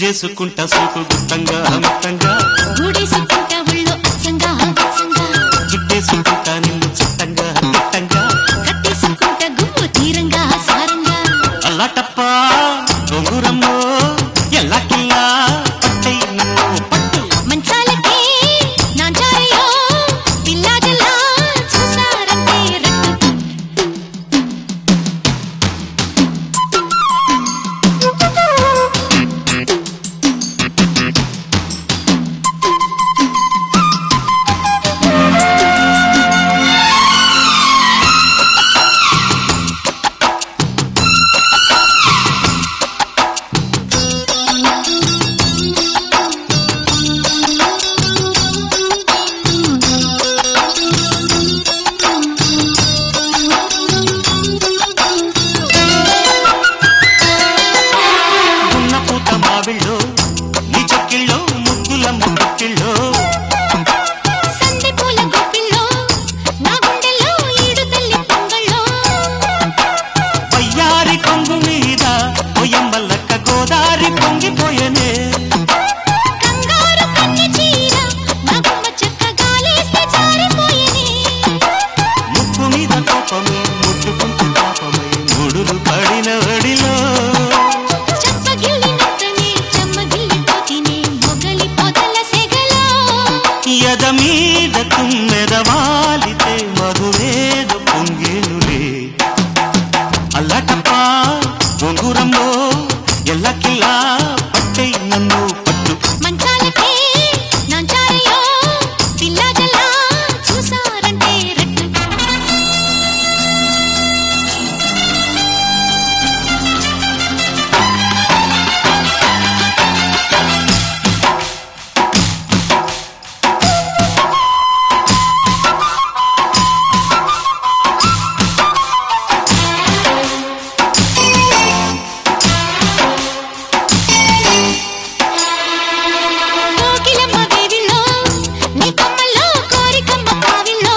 గుంజేసుకుంటా సూపు గుత్తంగా మిత్తంగా గూడేసుకుంటా ఒళ్ళు అచ్చంగా అచ్చంగా చుట్టేసుకుంటా నిన్ను చిత్తంగా చిత్తంగా కట్టేసుకుంటా గుమ్ము తీరంగా సారంగా అల్లాటప్ప గొంగురమ్మో ఎల్లాకిల్లా పట్టై నన్ను పట్టు మంచాలకే నాంచారయ్యో పిల్లాజలా చూసారంటే రట్టు ఉన్న పూత మావిళ్ళో నీ చెక్కిళ్ళో ముగ్గుల ముగ్గిళ్ళో సందె పూల గొప్పిల్లో నా గుండెల్లో ఈడు తల్లి పొంగళ్ళో వయ్యారి కొంగు మీద పొయ్యమ్మల్లక్క గోదారి పొంగిపోయనే కంగారు కన్నె చీర నా గుమ్మ చెక్క గాలేస్తే జారిపోయేనే ముక్కు మీద కోపమే ముట్టుకుంటూ పాపమై ముడులు పడిన వడిలో చెప్పగిల్లినట్టనే చెమ్మగిల్లిపోతినే మొగలి పొదల సెగలో ఎద మీద తుమ్మెద వాలితే మధువేద పొంగేనులే అల్లటప్ప గొంగురంలో ఎల్లకిల్లా పట్టై నన్ను పట్టు మంచాలకే నాంచారయ్యో పిల్లాజలా చూసారంటే రట్టు కోకిలమ్మ వేవిలో నీ కొమ్మల్లో కోరికమ్మ కావిలో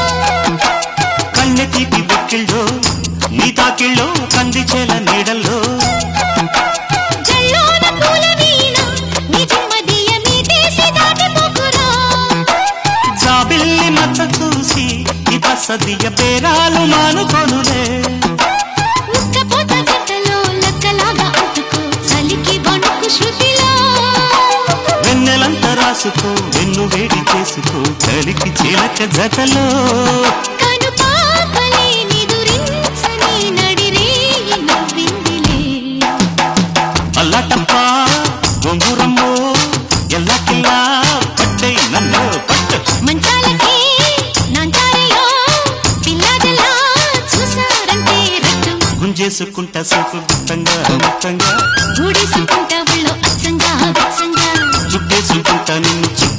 కన్నె తీపి బొక్కిళ్ళో నీ తాకిళ్ళో కందిచేల నీడల్లో జల్లోన పూల వీణ నీ జిమ్మదియ మీదేసి దాటిపోకురా జాబిల్లి మచ్చ చూసి ఈ బసదియ పేరాలు మానుకొనులే ఉక్కపోత జంటలో లక్కలాగా అతుకు చలికి వణుకు శృతిలో వెన్నెలంత రాసుకో వెన్ను వేడి చేసుకో చలికి చిలక జతలో కను పాపలే నిదురించని నడిరేయి నవ్విందిలే అల్లటప్ప గొంగురమ్మో ఎల్లకిల్లా పట్టై నన్ను పట్టు మంచాలకే నాంచారయ్యో పిల్లాజలా చూసారంటే రట్టు గుంజేసుకుంటా సూపు గుత్తంగా మొత్తంగా గూడేసుకుంటా ఒళ్ళు అచ్చంగా అచ్చంగా చుట్టేసుకుంటా నిన్ను చిత్తంగా